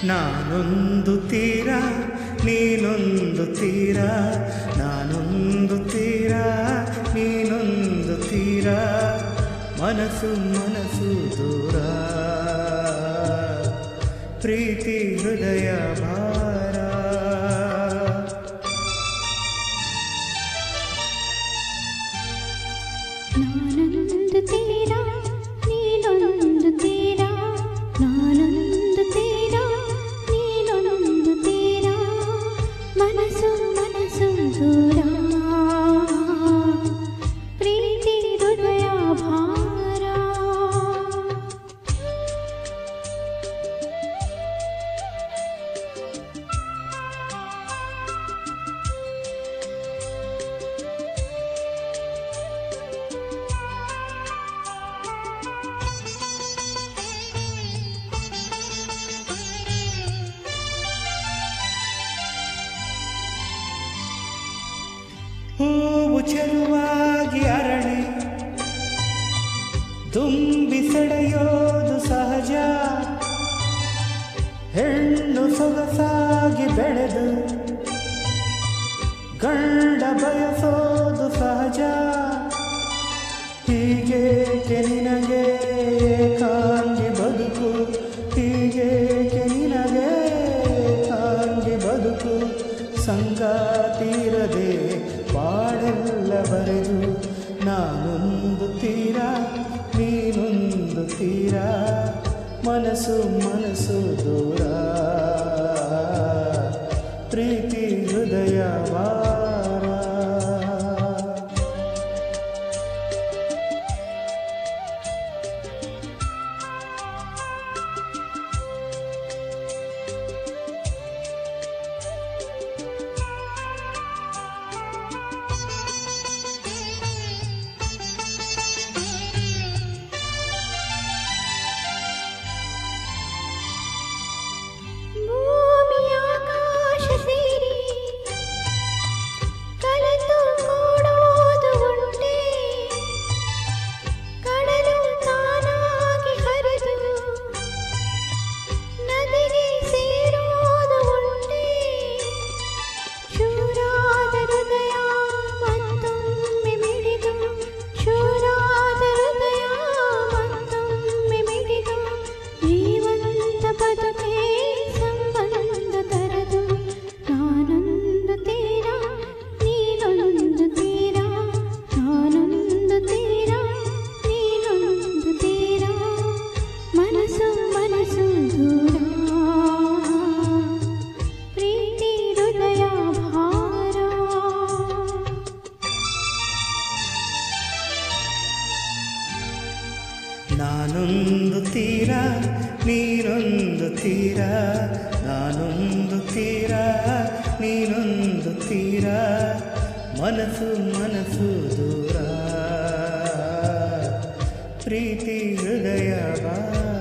ನಾನೊಂದು ತೀರ ನೀನೊಂದು ತೀರ ನಾನೊಂದು ತೀರ ನೀನೊಂದು ತೀರ ಮನಸ್ಸು ಮನಸ್ಸು ದೂರ ಪ್ರೀತಿ ಹೃದಯ ಭಾರ ನಾನೊಂದು ತೀರ ನೀನೊಂದು ತೀರ ನಾನೊಂದು ತೀರ ನೀನೊಂದು ತೀರ ಮನಸ್ಸು ಮನಸ್ಸು ದೂರ ಪ್ರೀತಿ ಹೃದಯ ಭಾರ ಹೂವು ಚೆಲುವಾಗಿ ಅರಳಿ ತುಂಬಿ ಸೆಳೆಯೋದು ಸಹಜ ಹೆಣ್ಣು ಸೊಗಸಾಗಿ ಬೆಳೆದು ಗಂಡ ಬಯಸೋದು ಸಹಜ ಹೀಗೇಕೆ ನಿನಗೆ ಏಕಾಂಗಿ ಬದುಕು ಹೀಗೇಕೆ ನಿನಗೆ ಏಕಾಂಗಿ ಬದುಕು ಸಂಗಾತಿರದೆ ಬಾಳೆಲ್ಲ ಬರೆದು ನಾನೊಂದು ತೀರ ನೀನೊಂದು ತೀರ ಮನಸ್ಸು ಮನಸ್ಸು ದೂರ ಪ್ರೀತಿ ಹೃದಯ ವಾರ ಭೂಮಿ ಆಕಾಶ ಸೇರಿ ಕಲೆತು ಕೂಡೋದು ಉಂಟೆ ಕಡಲು ತಾನಾಗಿ ಹರಿದು ನದಿಗೆ ಸೇರೋದು ಉಂಟೆ ಶೂರಾದ ಹೃದಯ ಮತ್ತೊಮ್ಮೆ ಮಿಡಿದು ಶೂರಾದ ಹೃದಯ ಮತ್ತೊಮ್ಮೆ ಮಿಡಿದು ಜೀವಂತ ಬದುಕೆ ಸಂಬಂಧ ತರದು ನಾನೊಂದು ತೀರ ನೀನೊಂದು ತೀರ ನಾನೊಂದು ತೀರ ನೀನೊಂದು ತೀರ ಮನಸ್ಸು ಮನಸ್ಸು ದೂರ ಪ್ರೀತಿ ಹೃದಯ ಭಾರ ನಾನೊಂದು ತೀರ ನೀನೊಂದು ತೀರ ನಾನೊಂದು ತೀರ ನೀನೊಂದು ತೀರ ಮನಸ್ಸು ಮನಸ್ಸು ದೂರ ಪ್ರೀತಿ ಹೃದಯ ಬಾ